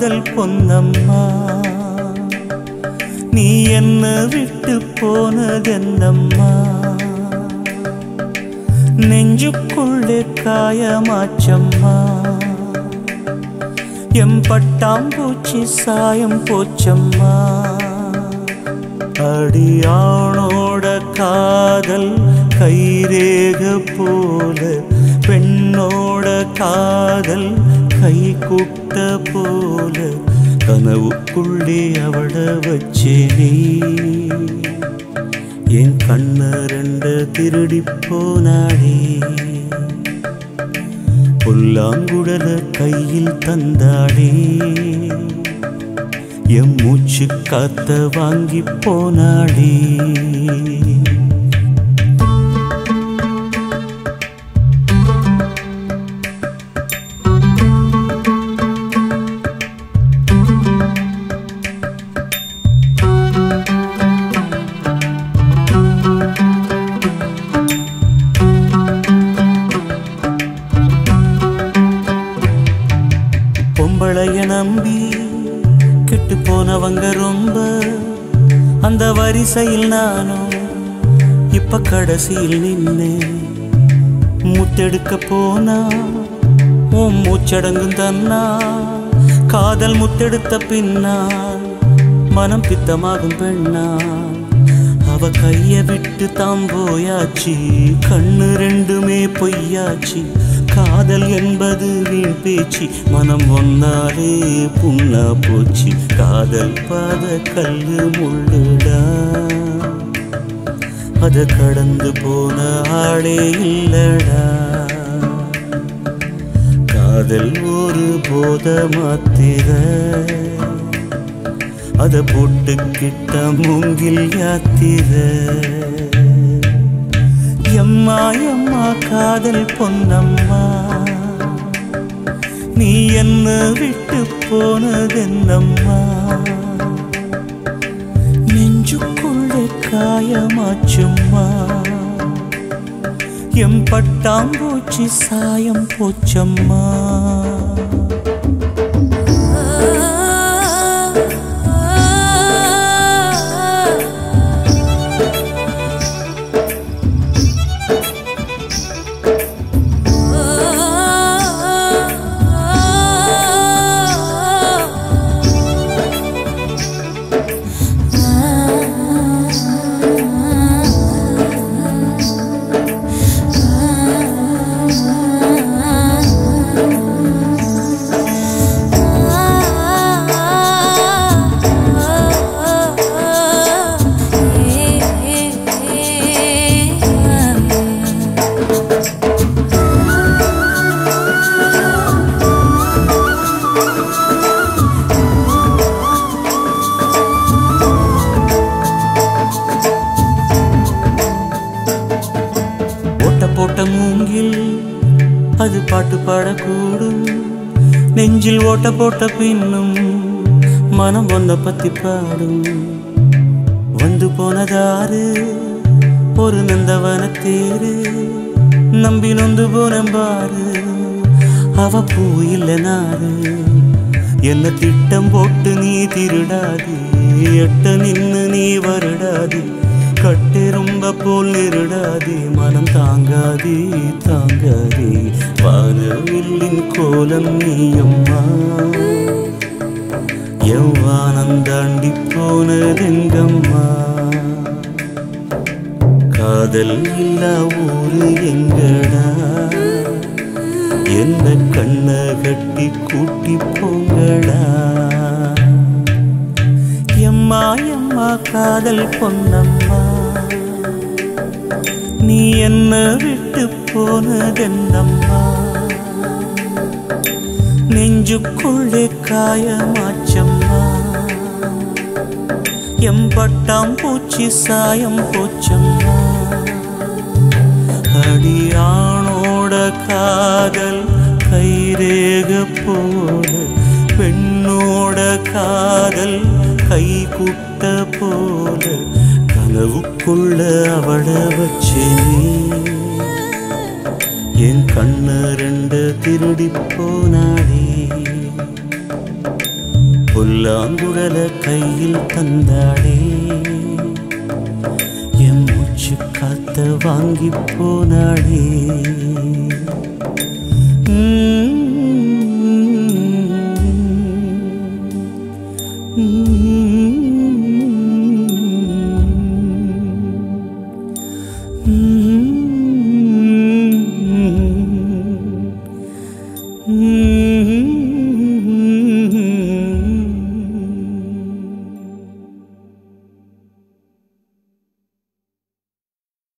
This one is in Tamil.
காதல் பொன்னம்மா நீ என்ன விட்டு போனதென்னம்மா நெஞ்சுக்குள்ளே காயமாச்சம்மா எம் பட்டாம்பூச்சி சாயம் போச்சம்மா அடியானோட காதல் கைரேக போல பெண்ணோட காதல் கை குட்ட போல கனவுக்குள்ளே அவட வச்சேனே என் கண்ண ரெண்ட திருடி போனாடே புல்லாங்குடல கையில் தந்தாடே எம் மூச்சு காத்த வாங்கி போனாடே பொம்பளைய நம்பி கெட்டு போனவங்க ரொம்ப அந்த வரிசையில் நானும் இப்ப கடைசியில் நின்னு முத்தெடுக்க போனா உன் மூச்சடங்கும் தன்னா காதல் முத்தெடுத்த பின்னால் மனம் பித்தமாகும் பெண்ணா அவ கைய விட்டு தாம் போயாச்சு கண்ணு ரெண்டுமே பொய்யாச்சு காதல் என்பது வீண் பேச்சு மனம் ஒன்னாலே புண்ணா போச்சு காதல் பாத கல்லு முள்ளுடா அத கடந்து போன ஆளே இல்லடா காதல் ஒரு போத மாத்திர அத போட்டுக்கிட்ட மூங்கில் யாத்திர எம்மா எம்மா காதல் பொன்னம்மா நீ என்ன விட்டு போனதென்னம்மா நெஞ்சுக்குள்ளே காயமாச்சும்மா எம் பட்டாம்பூச்சி சாயம் போச்சம்மா ஓட்ட போட்ட மூங்கில் அது பாட்டு பாடக்கூடும் நெஞ்சில் ஓட்ட போட்ட பின்னும் மனம் ஒன்ன பத்தி பாடும் வந்து போனதாரு ஒரு நந்தவன தேரு நம்பி நொந்து போனேன் பாரு அவ பூ இல்ல நாரு என்ன திட்டம் போட்டு நீ திருடாது எட்ட நின்னு நீ வருடாது கட்டு ரொம்ப போல் நிருடாதே மனம் தாங்காதே தாங்காதே வானவில்லின் கோலம் நீயம்மா எவ்வானம் தாண்டி போனதெங்கம்மா காதல் இல்லா ஊரு எங்கடா என்ன கண்ண கட்டி கூட்டி போங்கடா எம்மா எம்மா காதல் பொன்னம்மா நீ என்ன விட்டு போனதென்னம்மா நெஞ்சுக்குள்ளே காயமாச்சம்மா எம்பட்டாம் பூச்சி சாயம் போச்சம்மா அடியானோட காதல் கைரேக போல பெண்ணோட காதல் கை குட்ட போல கனவுக்குள்ள அவள வச்சேனே என் கண்ண ரெண்டு திருடி போனாடே புல்லாங்குழல கையில் தந்தாளே என் மூச்சு காத்த வாங்கி போனாளே உம்